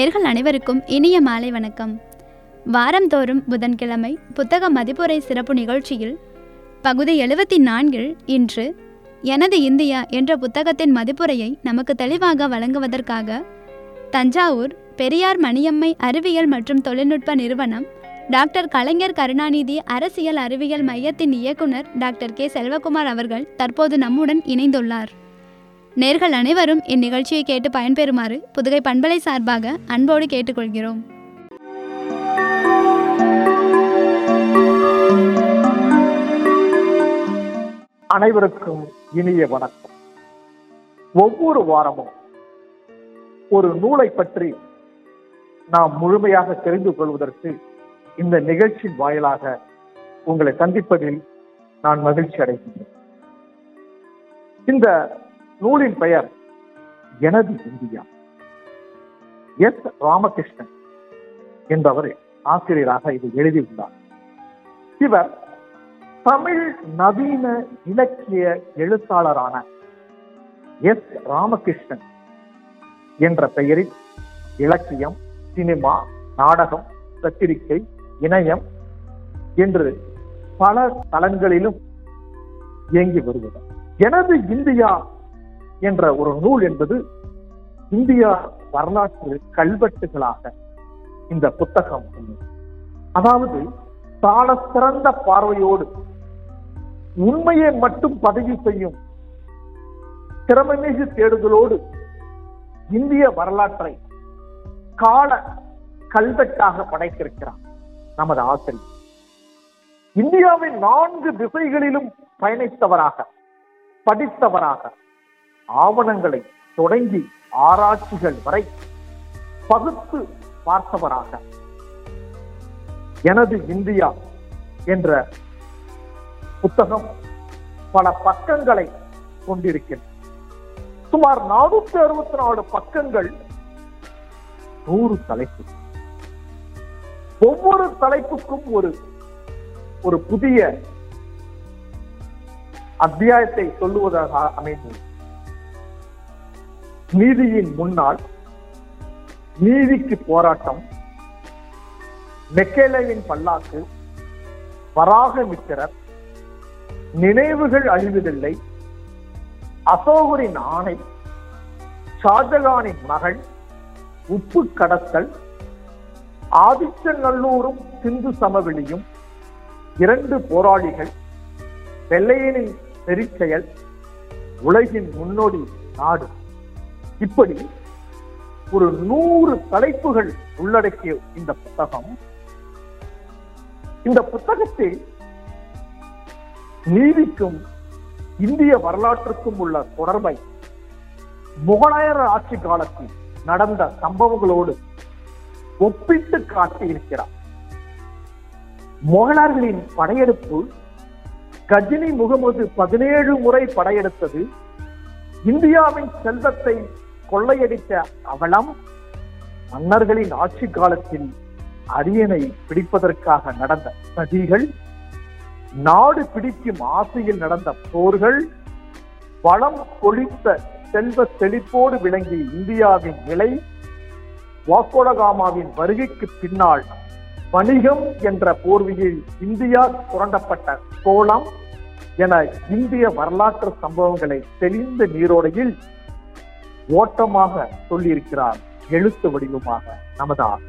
நேர்கள் அனைவருக்கும் இனிய மாலை வணக்கம் வாரந்தோறும் புதன்கிழமை புத்தக மதிப்புரை சிறப்பு நிகழ்ச்சியில் பகுதி எழுபத்தி நான்கில் இன்று எனது இந்தியா என்ற புத்தகத்தின் மதிப்புரையை நமக்கு தெளிவாக வழங்குவதற்காக தஞ்சாவூர் பெரியார் மணியம்மை அறிவியல் மற்றும் தொழில்நுட்ப நிறுவனம் டாக்டர் கலைஞர் கருணாநிதி அரசியல் அறிவியல் மையத்தின் இயக்குனர் டாக்டர் கே செல்வகுமார் அவர்கள் தற்போது நம்முடன் இணைந்துள்ளார் நேர்கள் அனைவரும் இந்நிகழ்ச்சியை கேட்டு பயன்பெறுமாறு புதுகை பண்பலை சார்பாக அன்போடு கேட்டுக்கொள்கிறோம் அனைவருக்கும் இனிய வணக்கம் ஒவ்வொரு வாரமும் ஒரு நூலை பற்றி நாம் முழுமையாக தெரிந்து கொள்வதற்கு இந்த நிகழ்ச்சியின் வாயிலாக உங்களை சந்திப்பதில் நான் மகிழ்ச்சி அடைகின்றேன் இந்த நூலின் பெயர் எனது இந்தியா எஸ் ராமகிருஷ்ணன் என்பவர் ஆசிரியராக இது எழுதியுள்ளார் இவர் தமிழ் நவீன இலக்கிய எழுத்தாளரான எஸ் ராமகிருஷ்ணன் என்ற பெயரில் இலக்கியம் சினிமா நாடகம் பத்திரிகை இணையம் என்று பல தளங்களிலும் இயங்கி வருவது எனது இந்தியா என்ற ஒரு நூல் என்பது இந்தியா வரலாற்று கல்வெட்டுகளாக இந்த புத்தகம் உள்ளது அதாவது சால சிறந்த பார்வையோடு உண்மையை மட்டும் பதிவு செய்யும் திறமைமிகு தேடுதலோடு இந்திய வரலாற்றை கால கல்வெட்டாக படைத்திருக்கிறார் நமது ஆசிரியர் இந்தியாவின் நான்கு திசைகளிலும் பயணித்தவராக படித்தவராக ஆவணங்களை தொடங்கி ஆராய்ச்சிகள் வரை பகுத்து பார்த்தவராக எனது இந்தியா என்ற புத்தகம் பல பக்கங்களை கொண்டிருக்கிறது சுமார் நானூத்தி அறுபத்தி நாலு பக்கங்கள் நூறு தலைப்பு ஒவ்வொரு தலைப்புக்கும் ஒரு ஒரு புதிய அத்தியாயத்தை சொல்லுவதாக அமைந்தது நீதியின் முன்னால் நீதிக்கு போராட்டம் மெக்கேலையின் பல்லாக்கு வராகமித்திரர் நினைவுகள் அழிவதில்லை அசோகரின் ஆணை ஷாஜகானின் மகள் உப்பு கடத்தல் ஆதிச்சநல்லூரும் சிந்து சமவெளியும் இரண்டு போராளிகள் வெள்ளையனின் பெருச்செயல் உலகின் முன்னோடி நாடு இப்படி ஒரு நூறு தலைப்புகள் உள்ளடக்கிய இந்த புத்தகம் இந்த புத்தகத்தில் நீதிக்கும் இந்திய வரலாற்றுக்கும் உள்ள தொடர்பை முகலாயர் ஆட்சி காலத்தில் நடந்த சம்பவங்களோடு ஒப்பிட்டு காட்டி இருக்கிறார் முகலாயர்களின் படையெடுப்பு கஜினி முகமது பதினேழு முறை படையெடுத்தது இந்தியாவின் செல்வத்தை கொள்ளையடித்த அவலம் மன்னர்களின் ஆட்சி காலத்தில் அரியணை பிடிப்பதற்காக நடந்த சதிகள் நாடு பிடிக்கும் ஆசையில் நடந்த போர்கள் வளம் கொழித்த செல்வ செழிப்போடு விளங்கிய இந்தியாவின் நிலை வாஸ்கோடகாமாவின் வருகைக்கு பின்னால் வணிகம் என்ற போர்வையில் இந்தியா சுரண்டப்பட்ட கோலம் என இந்திய வரலாற்று சம்பவங்களை தெளிந்த நீரோடையில் ஓட்டமாக சொல்லியிருக்கிறார் எழுத்து வடிவமாக நமது ஆசை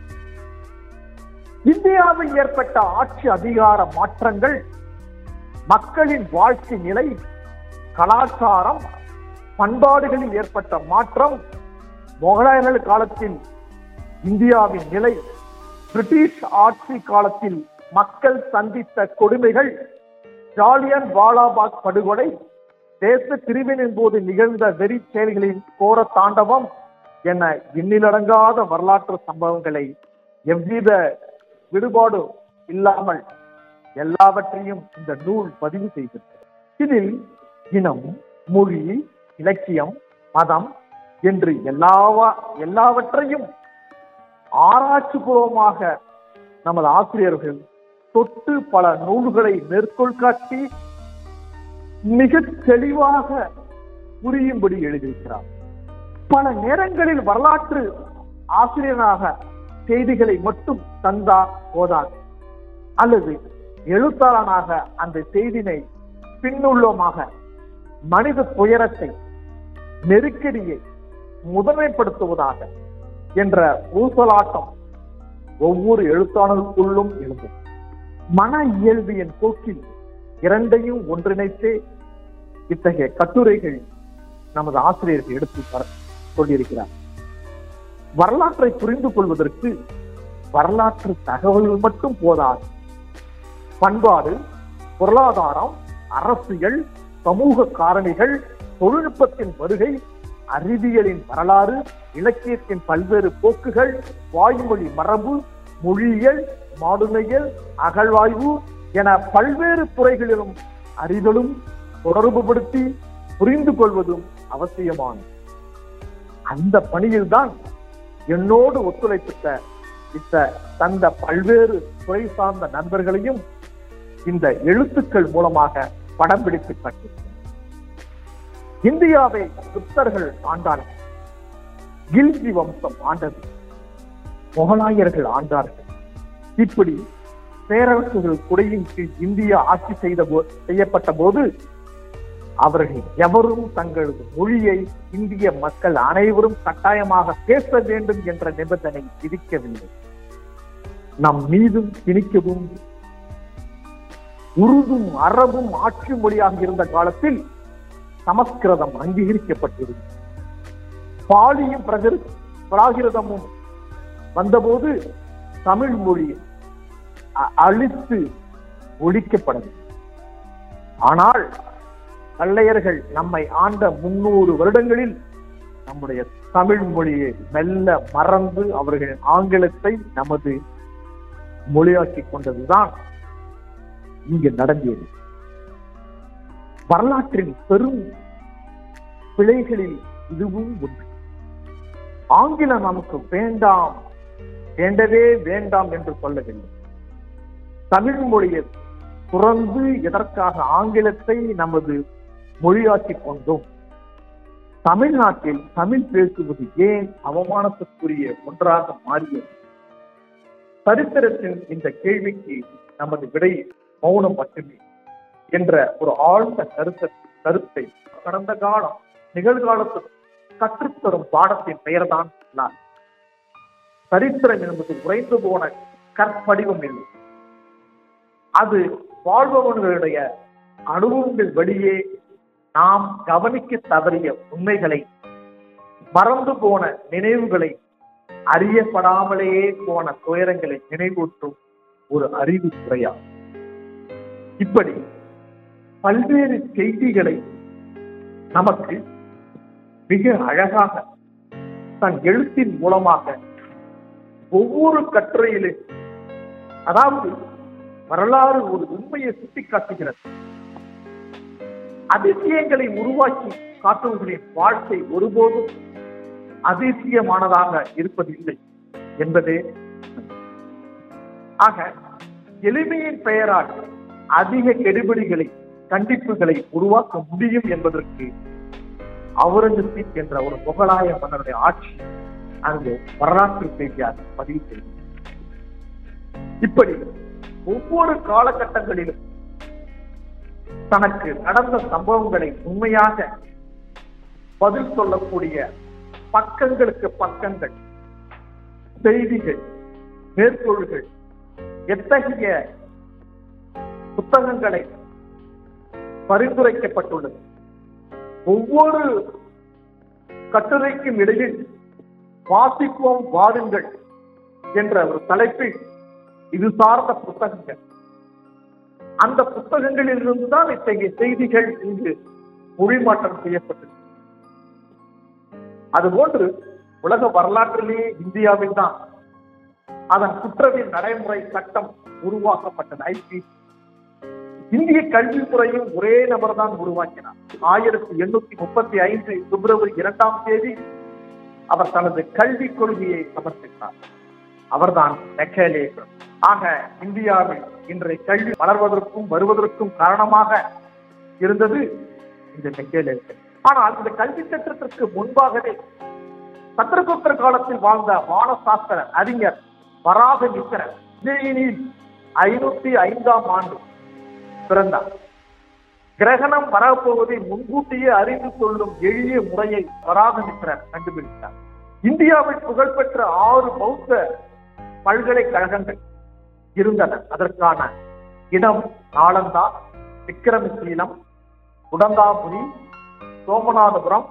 இந்தியாவில் ஏற்பட்ட ஆட்சி அதிகார மாற்றங்கள் மக்களின் வாழ்க்கை நிலை கலாச்சாரம் பண்பாடுகளில் ஏற்பட்ட மாற்றம் முகலாயர்கள் காலத்தில் இந்தியாவின் நிலை பிரிட்டிஷ் ஆட்சி காலத்தில் மக்கள் சந்தித்த கொடுமைகள் ஜாலியன் வாலாபாக் படுகொலை தேச பிரிவினின் போது நிகழ்ந்த வெறி செயல்களின் கோர தாண்டவம் என எண்ணிலடங்காத வரலாற்று சம்பவங்களை எவ்வித விடுபாடு இல்லாமல் எல்லாவற்றையும் இந்த நூல் பதிவு செய்கிறது இதில் இனம் மொழி இலக்கியம் மதம் என்று எல்லாவா எல்லாவற்றையும் ஆராய்ச்சிபூர்வமாக நமது ஆசிரியர்கள் தொட்டு பல நூல்களை மேற்கோள் காட்டி மிக தெளிவாக புரியும்படி எழுதியிருக்கிறார் பல நேரங்களில் வரலாற்று ஆசிரியராக செய்திகளை மட்டும் தந்தா போதாது அல்லது எழுத்தாளனாக அந்த செய்தினை பின்னுள்ளமாக மனித துயரத்தை நெருக்கடியை முதன்மைப்படுத்துவதாக என்ற ஊசலாட்டம் ஒவ்வொரு எழுத்தாளருக்குள்ளும் எழுந்தது மன இயல்பியின் போக்கில் இரண்டையும் ஒன்றிணைத்தே இத்தகைய கட்டுரைகள் நமது ஆசிரியர்கள் எடுத்து தர சொல்லியிருக்கிறார் வரலாற்றை புரிந்து கொள்வதற்கு வரலாற்று தகவல்கள் மட்டும் போதாது பண்பாடு பொருளாதாரம் அரசியல் சமூக காரணிகள் தொழில்நுட்பத்தின் வருகை அறிவியலின் வரலாறு இலக்கியத்தின் பல்வேறு போக்குகள் வாய்மொழி மரபு மொழியியல் மாடுமையல் அகழ்வாய்வு என பல்வேறு துறைகளிலும் அறிதலும் தொடர்புபடுத்தி புரிந்து கொள்வதும் அவசியமானது அந்த பணியில்தான் என்னோடு ஒத்துழைப்பித்த இத்த தந்த பல்வேறு துறை சார்ந்த நண்பர்களையும் இந்த எழுத்துக்கள் மூலமாக படம் பிடித்து காட்டியிருக்கிறேன் இந்தியாவை புத்தர்கள் ஆண்டார்கள் கில்ஜி வம்சம் ஆண்டது முகலாயர்கள் ஆண்டார்கள் இப்படி பேரரசுகள் குடையின் கீழ் இந்தியா ஆட்சி செய்த போ- செய்யப்பட்ட போது அவர்கள் எவரும் தங்களது மொழியை இந்திய மக்கள் அனைவரும் கட்டாயமாக பேச வேண்டும் என்ற நிபந்தனை விதிக்கவில்லை நம் மீதும் திணிக்கவும் உருதும் அரபும் ஆட்சி மொழியாக இருந்த காலத்தில் சமஸ்கிருதம் அங்கீகரிக்கப்பட்டிருந்தது பாலியும் பிரகரு- பிராகிருதமும் வந்தபோது தமிழ் மொழி அ- அழித்து ஒழிக்கப்படவில்லை ஆனால் வெள்ளையர்கள் நம்மை ஆண்ட முன்னூறு வருடங்களில் நம்முடைய தமிழ் மொழியை மெல்ல மறந்து அவர்கள் ஆங்கிலத்தை நமது மொழியாக்கி கொண்டதுதான் இங்கு நடந்தது வரலாற்றின் பெரும் பிழைகளில் இதுவும் ஒன்று ஆங்கிலம் நமக்கு வேண்டாம் வேண்டவே வேண்டாம் என்று சொல்லவில்லை தமிழ் மொழியை துறந்து எதற்காக ஆங்கிலத்தை நமது மொழியாக்கி கொண்டோம் தமிழ்நாட்டில் தமிழ் பேசுவது ஏன் அவமானத்துக்குரிய ஒன்றாக மாறியது சரித்திரத்தின் இந்த கேள்விக்கு நமது விடை மௌனம் மட்டுமே என்ற ஒரு ஆழ்ந்த கருத்த கருத்தை கடந்த காலம் நிகழ்காலத்தில் கற்றுத்தரும் பாடத்தின் பெயர்தான் நான் சரித்திரம் என்பது உறைந்து போன கற்படிவம் இல்லை அது வாழ்பவர்களுடைய அனுபவங்கள் வழியே நாம் கவனிக்க தவறிய உண்மைகளை மறந்து போன நினைவுகளை அறியப்படாமலேயே போன துயரங்களை நினைவூட்டும் ஒரு அறிவு துறையாகும் இப்படி பல்வேறு செய்திகளை நமக்கு மிக அழகாக தன் எழுத்தின் மூலமாக ஒவ்வொரு கட்டுரையிலும் அதாவது வரலாறு ஒரு உண்மையை சுட்டிக்காட்டுகிறது அதிசயங்களை உருவாக்கி காட்டுவர்களின் வாழ்க்கை ஒருபோதும் அதிசயமானதாக இருப்பதில்லை என்பதே ஆக எளிமையின் பெயரால் அதிக கெடுபிடிகளை கண்டிப்புகளை உருவாக்க முடியும் என்பதற்கு அவுரங்கசீப் என்ற ஒரு முகலாய மன்னருடைய ஆட்சி அங்கு வரலாற்று செய்தியாக பதிவு செய்யும் இப்படி ஒவ்வொரு காலகட்டங்களிலும் தனக்கு நடந்த சம்பவங்களை உண்மையாக பதில் சொல்லக்கூடிய பக்கங்களுக்கு பக்கங்கள் செய்திகள் மேற்கோள்கள் எத்தகைய புத்தகங்களை பரிந்துரைக்கப்பட்டுள்ளது ஒவ்வொரு கட்டுரைக்கும் இடையில் வாசிப்போம் வாருங்கள் என்ற ஒரு தலைப்பில் இது சார்ந்த புத்தகங்கள் அந்த புத்தகங்களில் இருந்துதான் இத்தகைய செய்திகள் இங்கு மொழிமாற்றம் செய்யப்பட்டது அதுபோன்று உலக வரலாற்றிலேயே இந்தியாவில் தான் அதன் குற்றவியல் நடைமுறை சட்டம் உருவாக்கப்பட்டது ஐபி இந்திய கல்வி முறையும் ஒரே நபர் தான் உருவாக்கினார் ஆயிரத்தி எண்ணூத்தி முப்பத்தி ஐந்து பிப்ரவரி இரண்டாம் தேதி அவர் தனது கல்விக் கொள்கையை சமர்ப்பித்தார் அவர்தான் மெக்கேலே ஆக இந்தியாவில் இன்றைய கல்வி வளர்வதற்கும் வருவதற்கும் காரணமாக இருந்தது இந்த மெக்கேலே ஆனால் இந்த கல்வி சட்டத்திற்கு முன்பாகவே சத்திரகுப்தர் காலத்தில் வாழ்ந்த வானசாஸ்திர அறிஞர் வராக மித்திரன் உஜ்ஜயினில் ஐநூத்தி ஐந்தாம் ஆண்டு பிறந்தார் கிரகணம் வரப்போவதை முன்கூட்டியே அறிந்து கொள்ளும் எளிய முறையை வராகமித்திரன் கண்டுபிடித்தார் இந்தியாவில் புகழ்பெற்ற ஆறு பௌத்த பல்கலைக்கழகங்கள் இருந்தன அதற்கான இடம் நாளந்தா விக்கிரமசீலம் உடந்தாபுரி சோமநாதபுரம்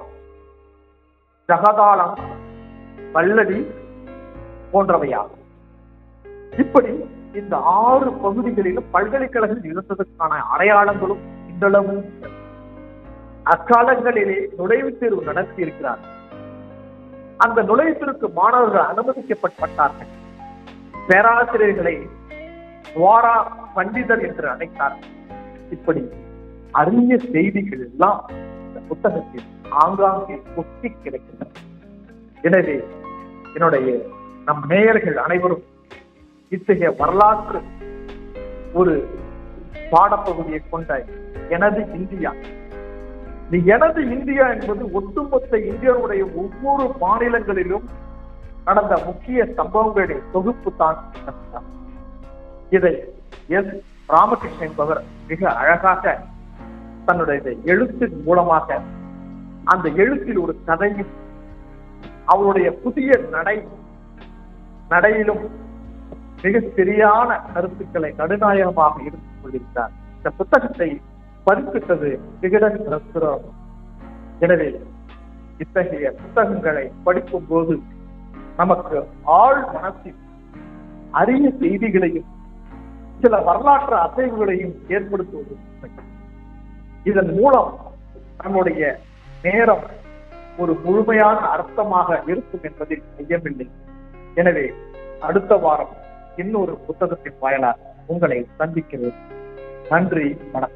ஜகதாளம் வல்லடி போன்றவையாகும் இப்படி இந்த ஆறு பகுதிகளிலும் பல்கலைக்கழகம் இருந்ததற்கான அடையாளங்களும் இன்றளவும் உள்ளன. அக்காலங்களிலே நுழைவுத் தேர்வு நடத்தி இருக்கிறார் அந்த நுழைவுத்திற்கு மாணவர்கள் அனுமதிக்கப்பட்டார்கள் பேராசிரியர்களை துவாரா பண்டிதர் என்று அழைத்தார்கள் இப்படி அரிய செய்திகள் எல்லாம் இந்த புத்தகத்தில் ஆங்காங்கே கொட்டி கிடக்கின்றன எனவே என்னுடைய நம் நேயர்கள் அனைவரும் இத்தகைய வரலாற்று ஒரு பாடப்பகுதியை கொண்ட எனது இந்தியா இது எனது இந்தியா என்பது ஒட்டுமொத்த இந்தியாவுடைய ஒவ்வொரு மாநிலங்களிலும் நடந்த முக்கிய சம்பவங்களின் தொகுப்பு தான் இந்த புத்தகம். இதை எஸ் ராமகிருஷ்ணன் என்பவர் மிக அழகாக தன்னுடைய இந்த எழுத்தின் மூலமாக அந்த எழுத்தில் ஒரு கதையும் அவருடைய புதிய நடை நடையிலும் மிக சரியான கருத்துக்களை நடுநாயகமாக இருந்து கொண்டிருக்கிறார் இந்த புத்தகத்தை பதிப்பித்தது விகடன் ரத்னம் எனவே இத்தகைய புத்தகங்களை படிக்கும் போது நமக்கு ஆழ் மனத்தில் அரிய செய்திகளையும் சில வரலாற்று அசைவுகளையும் ஏற்படுத்துவது உண்மை. இதன் மூலம் நம்முடைய நேரம் ஒரு முழுமையான அர்த்தமாக இருக்கும் என்பதில் ஐயமில்லை எனவே அடுத்த வாரம் இன்னொரு புத்தகத்தின் வாயிலாக உங்களை சந்திக்கிறேன் நன்றி வணக்கம்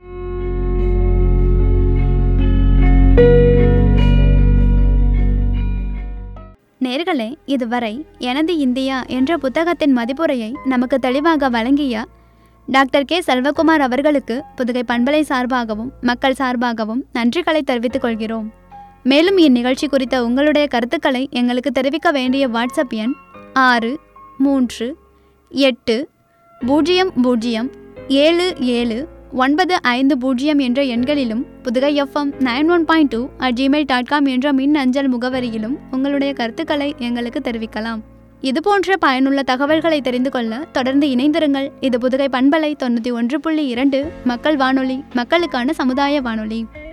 நேர்களே இதுவரை எனது இந்தியா என்ற புத்தகத்தின் மதிப்புரையை நமக்கு தெளிவாக வழங்கிய டாக்டர் கே செல்வகுமார் அவர்களுக்கு புதுகை பண்பலை சார்பாகவும் மக்கள் சார்பாகவும் நன்றிகளை தெரிவித்துக் கொள்கிறோம் மேலும் இந்நிகழ்ச்சி குறித்த உங்களுடைய கருத்துக்களை எங்களுக்கு தெரிவிக்க வேண்டிய வாட்ஸ்அப் எண் ஆறு மூன்று எட்டு பூஜ்ஜியம் பூஜ்ஜியம் ஏழு ஏழு ஒன்பது ஐந்து பூஜ்ஜியம் என்ற எண்களிலும் Pudugai F M nine one point two at Gmail dot com என்ற மின் அஞ்சல் முகவரியிலும் உங்களுடைய கருத்துக்களை எங்களுக்கு தெரிவிக்கலாம் இதுபோன்ற பயனுள்ள தகவல்களை தெரிந்து கொள்ள தொடர்ந்து இணைந்திருங்கள் இது புதுகை பண்பலை தொண்ணூற்றி ஒன்று புள்ளி இரண்டு மக்கள் வானொலி மக்களுக்கான சமுதாய வானொலி